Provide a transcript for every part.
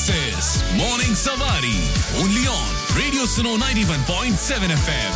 This is Morning Savari. Only on Radio Suno 91.7 FM.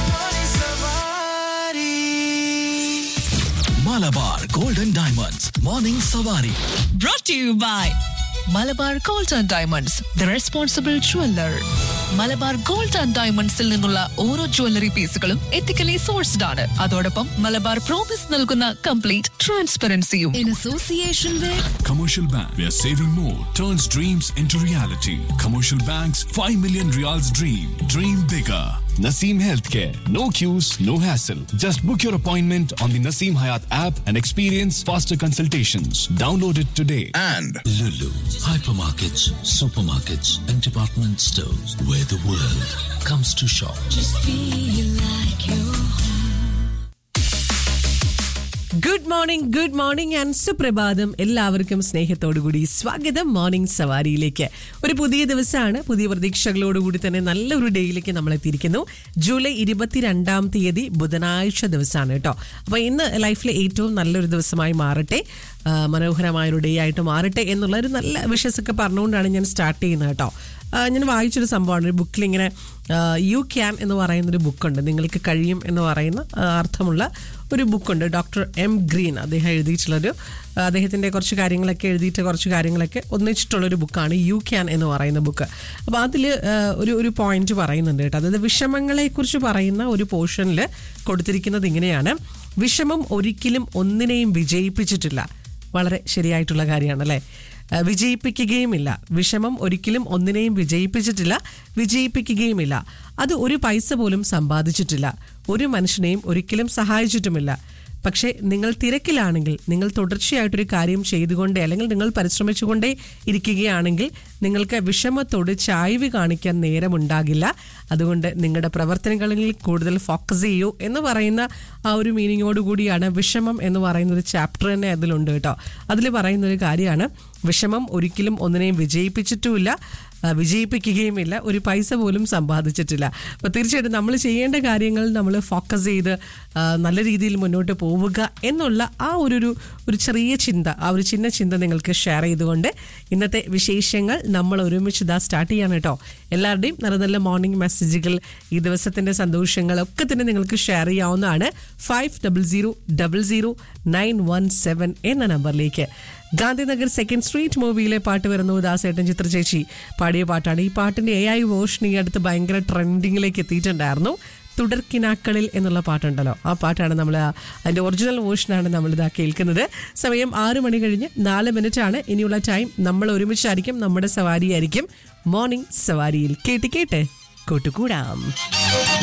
Malabar Golden Diamonds. Morning Savari. brought to you by Malabar gold and diamonds the responsible jeweller Malabar gold and ഡയമണ്ട്സിൽ നിന്നുള്ള ഓരോ jewellery പീസുകളും ethically sourced ആണ് അതോടൊപ്പം Malabar promise നൽകുന്ന complete ട്രാൻസ്പെറൻസിയും in association with Commercial Bank, where saving more turns dreams into reality. Commercial Bank's 5 million reals dream. Dream bigger. Naseem Healthcare. No queues, no hassle. Just book your appointment on the Naseem Hayat app and experience faster consultations. Download it today. And Lulu, hypermarkets, supermarkets, and department stores where the world comes to shop. Good morning good morning and സുപ്രഭാതം എല്ലാവർക്കും സ്നേഹത്തോടുകൂടി സ്വാഗതം morning സവാരിയിലേക്ക് ഒരു പുതിയ ദിവസമാണ് പുതിയ പ്രതീക്ഷകളോടുകൂടി തന്നെ നല്ലൊരു ഡേയിലേക്ക് നമ്മൾ എത്തിയിരിക്കുന്നു ജൂലൈ ഇരുപത്തിരണ്ടാം തീയതി ബുധനാഴ്ച ദിവസമാണ് കേട്ടോ അപ്പോൾ ഇന്ന് ലൈഫിലെ ഏറ്റവും നല്ലൊരു ദിവസമായി മാറട്ടെ ആ, മനോഹരമായൊരു ഡേ ആയിട്ട് മാറട്ടെ എന്നുള്ള ഒരു നല്ല വിഷസൊക്കെ പറഞ്ഞുകൊണ്ടാണ് ഞാൻ സ്റ്റാർട്ട് ചെയ്യുന്നത് കേട്ടോ ആ, ഞാൻ വായിച്ചൊരു സംഭവമാണ് ഒരു ബുക്കിൽ ഇങ്ങനെ യു ക്യാൻ എന്ന് പറയുന്നൊരു ബുക്കുണ്ട് നിങ്ങൾക്ക് കഴിയും എന്ന് പറയുന്ന ആ, അർത്ഥമുള്ള ഒരു ബുക്കുണ്ട് ഡോക്ടർ എം ഗ്രീൻ അദ്ദേഹം എഴുതിയിട്ടുള്ളൊരു ആ, അദ്ദേഹത്തിൻ്റെ കുറച്ച് കാര്യങ്ങളൊക്കെ എഴുതിയിട്ട് കുറച്ച് കാര്യങ്ങളൊക്കെ ഒന്നിച്ചിട്ടുള്ളൊരു ബുക്കാണ് യു ക്യാൻ എന്ന് പറയുന്ന ബുക്ക് അപ്പോൾ അതിൽ ഒരു ഒരു പോയിന്റ് പറയുന്നുണ്ട് കേട്ടോ അതായത് വിഷമങ്ങളെക്കുറിച്ച് പറയുന്ന ഒരു പോർഷനിൽ കൊടുത്തിരിക്കുന്നത് ഇങ്ങനെയാണ് വിഷമം ഒരിക്കലും ഒന്നിനെയും വിജയിപ്പിച്ചിട്ടില്ല വളരെ ശരിയായിട്ടുള്ള കാര്യമാണ് അല്ലേ ആ, വിജയിപ്പിക്കുകയുമില്ല വിഷമം ഒരിക്കലും ഒന്നിനെയും വിജയിപ്പിച്ചിട്ടില്ല വിജയിപ്പിക്കുകയുമില്ല അത് ഒരു പൈസ പോലും സമ്പാദിച്ചിട്ടില്ല ഒരു മനുഷ്യനെയും ഒരിക്കലും സഹായിച്ചിട്ടുമില്ല പക്ഷേ നിങ്ങൾ തിരക്കിലാണെങ്കിൽ നിങ്ങൾ തുടർച്ചയായിട്ടൊരു കാര്യം ചെയ്തുകൊണ്ടേ അല്ലെങ്കിൽ നിങ്ങൾ പരിശ്രമിച്ചുകൊണ്ടേ ഇരിക്കുകയാണെങ്കിൽ നിങ്ങൾക്ക് വിഷമത്തോട് ചായ്വ് കാണിക്കാൻ നേരമുണ്ടാകില്ല അതുകൊണ്ട് നിങ്ങളുടെ പ്രവർത്തനങ്ങളിൽ കൂടുതൽ ഫോക്കസ് ചെയ്യൂ എന്ന് പറയുന്ന ആ ഒരു മീനിങ്ങോട് കൂടിയാണ് വിഷമം എന്ന് പറയുന്ന ഒരു ചാപ്റ്റർ തന്നെ അതിലുണ്ട് കേട്ടോ അതിൽ പറയുന്ന ഒരു കാര്യമാണ് വിഷമം ഒരിക്കലും ഒന്നിനെയും വിജയിപ്പിച്ചിട്ടുമില്ല ആ, വിജയിപ്പിക്കുകയുമില്ല ഒരു പൈസ പോലും സമ്പാദിച്ചിട്ടില്ല അപ്പോൾ തീർച്ചയായിട്ടും നമ്മൾ ചെയ്യേണ്ട കാര്യങ്ങൾ നമ്മൾ ഫോക്കസ് ചെയ്ത് ആ, നല്ല രീതിയിൽ മുന്നോട്ട് പോവുക എന്നുള്ള ആ ഒരു ഒരു ഒരു ചെറിയ ചിന്ത ആ ഒരു ചിന്ന ചിന്ത നിങ്ങൾക്ക് ഷെയർ ചെയ്തുകൊണ്ട് ഇന്നത്തെ വിശേഷങ്ങൾ നമ്മൾ ഒരുമിച്ച് ഇതാ സ്റ്റാർട്ട് ചെയ്യാണ് കേട്ടോ എല്ലാവരുടെയും നല്ല നല്ല മോർണിംഗ് മെസ്സേജുകൾ ഈ ദിവസത്തിൻ്റെ സന്തോഷങ്ങൾ ഒക്കെ തന്നെ നിങ്ങൾക്ക് ഷെയർ ചെയ്യാവുന്നതാണ് five double zero double zero nine one seven എന്ന നമ്പറിലേക്ക് ഗാന്ധിനഗർ സെക്കൻഡ് സ്ട്രീറ്റ് മൂവിയിലെ പാട്ട് വരുന്നു ദാസേട്ടൻ ചിത്ര ചേച്ചി പാടിയ പാട്ടാണ് ഈ പാട്ടിന്റെ എ ഐ വേർഷൻ ഈ അടുത്ത് ഭയങ്കര ട്രെൻഡിങ്ങിലേക്ക് എത്തിയിട്ടുണ്ടായിരുന്നു തുടർക്കിനാക്കളിൽ എന്നുള്ള പാട്ടുണ്ടല്ലോ ആ പാട്ടാണ് നമ്മൾ അതിന്റെ ഒറിജിനൽ വേർഷനാണ് നമ്മൾ ഇതാ കേൾക്കുന്നത് സമയം ആറ് മണി കഴിഞ്ഞ് നാല് മിനിറ്റ് ആണ് ഇനിയുള്ള ടൈം നമ്മൾ ഒരുമിച്ചായിരിക്കും നമ്മുടെ സവാരിയായിരിക്കും മോർണിംഗ് സവാരിയിൽ കേട്ട് കേട്ട് കൂട്ടുകൂടാം